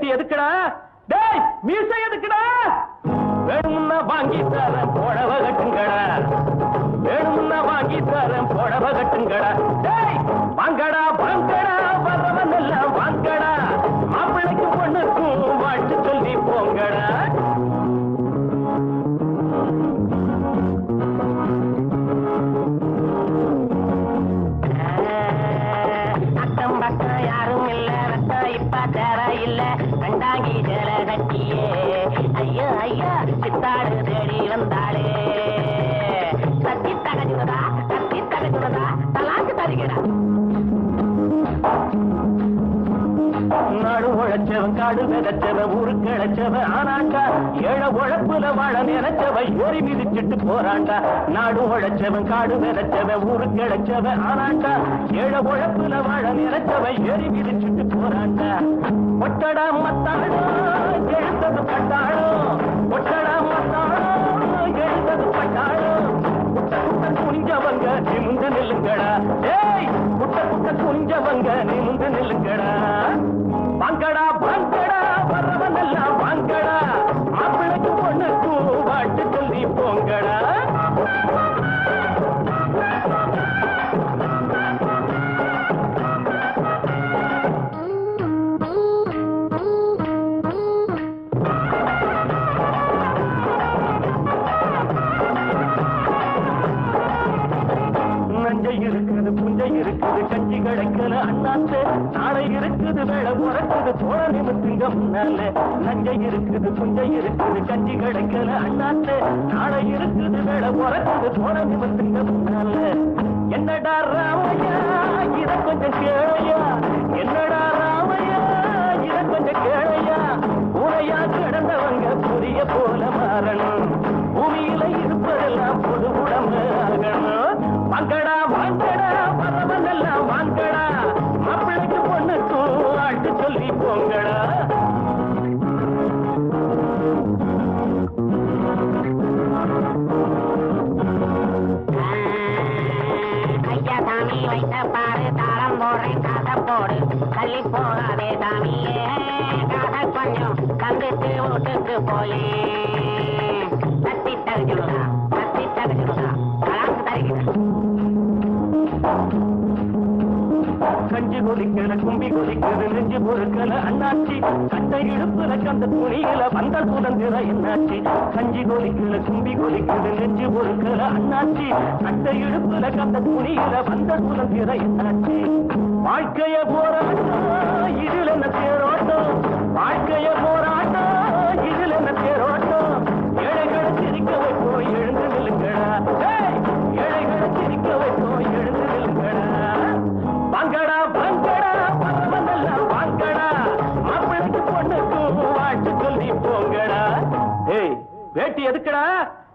வேட்டி எதுக்குடா டேய் மீசை எதுக்குடா வேணும்னா வாங்கி தரேன் புடவ கட்டுங்கடா வேணும்னா வாங்கி தரேன் புடவ கட்டுங்கடா டேய் வாங்கடா வாங்கடா வரவன் எல்லாம் வாங்கடா மாப்பிள்ளைக்கு பொண்ணுக்கும் வாழ்த்து சொல்லி போங்கடா அக்கம் பக்கம் யாரும் இல்ல ரத்தம் இப்ப தேவை இல்ல கண்டாங்கி ஜல கட்டியே ஐயோ ஐயோ சித்தாடு தேடி வந்தாளே கத்தி தகஜுனதா கத்தி தகஜுனதா தலாக்கு தருகிறா நாடு உழைச்சவன் காடு விதைச்சவன் ஊருக்கு இழைச்சவன் ஆனாண்டா ஏழ உழைப்புல வாழ நினைச்சவ ஏறி மிதிச்சிட்டு போறாண்டா நாடு உழைச்சவன் காடு விதைச்சவன் ஊருக்கு இழைச்சவன் ஆனாண்டா ஏழ உழைப்புல வாழ நினைச்சவ ஏறி மிதிச்சிட்டு போறாண்டா ஒட்டடா மத்தாடோ எழுத்தது பட்டாளோ ஒட்டடா மத்தாடோ எழுத்தது பட்டாளோ குட்ட குட்ட குனிஞ்சவங்க நிமிந்து நில்லுங்கடா ஏய் குட்ட குட்ட குனிஞ்சவங்க நிமிந்து நில்லுங்கடா வாங்கடா வாங்கடா வரவன் எல்லாம் வாங்கடா மாப்பிளைக்கு பொண்ணுக்கு வாட்டு சொல்லி போங்கடா நஞ்சை இருக்குது புஞ்சை இருக்குது கஞ்சி கிடைக்கல அண்ணாத்து நாளை இருக்குது வேலை உறக்குது தோழ நிமித்துங்க முன்னால நஞ்சை இருக்குது புஞ்சை இருக்குது கஞ்சி கிடைக்கல அண்ணாத்து நாளை இருக்குது வேலை உறக்குது தோழ நிமித்துங்க முன்னால என்னடா ராமையா இத கொஞ்சம் கேளையா என்னடா ராமையா இத கொஞ்சம் கேளையா உரையா கிடந்தவங்க புரிய போல மாறணும் பூமியில இருப்பதெல்லாம் பொது உடம்பு ஆகணும் வாங்கடா வாங்கடா வரவன் எல்லாம் வாங்கடா மாப்பிள்ளைக்கு பொண்ணுக்கு ஆட்டு சொல்லி போங்கடா ஐயா சாமி வைத்த பாரு தாளம் போடுறேன் காசை போடு தள்ளி போகாதே சாமியே காசை கொஞ்சம் தந்துட்டு வீட்டுக்கு போயே தத்தி தகுச்சுடுதா தத்தி தகுச்சுடுதா கலாக்கு தருகிறேன் கஞ்சி கொதிக்கல கும்பி கொதிக்குது நெஞ்சு பொறுக்கல அண்ணாச்சி கட்டை இடுப்புல கந்த துணியில வந்த சுதந்திர என்னாச்சி கஞ்சி கொதிக்கல கும்பி கொதிக்குது நெஞ்சு பொறுக்கல அண்ணாச்சி கட்டை இடுப்புல கந்த துணியில வந்த சுதந்திர என்னாச்சி வாழ்க்கைய போராட்டம் இதில் என்ன தேரோட்டம் வாழ்க்கைய போராட்டம் இதில் என்ன தேரோட்டம் ஏழைகளை சிரிக்க வைப்போம் எழுந்து நில்லுங்கடா ஏய், ஏழைகளை சிரிக்க வைப்போம் எழுந்து நில்லுங்கடா வாங்கடா வாங்கடா வரவனெல்லாம் வாங்கடா மாப்பிள்ளைக்கு பொண்ணுக்கு வாழ்த்து சொல்லி போங்கடா ஏய் வேட்டி எதுக்குடா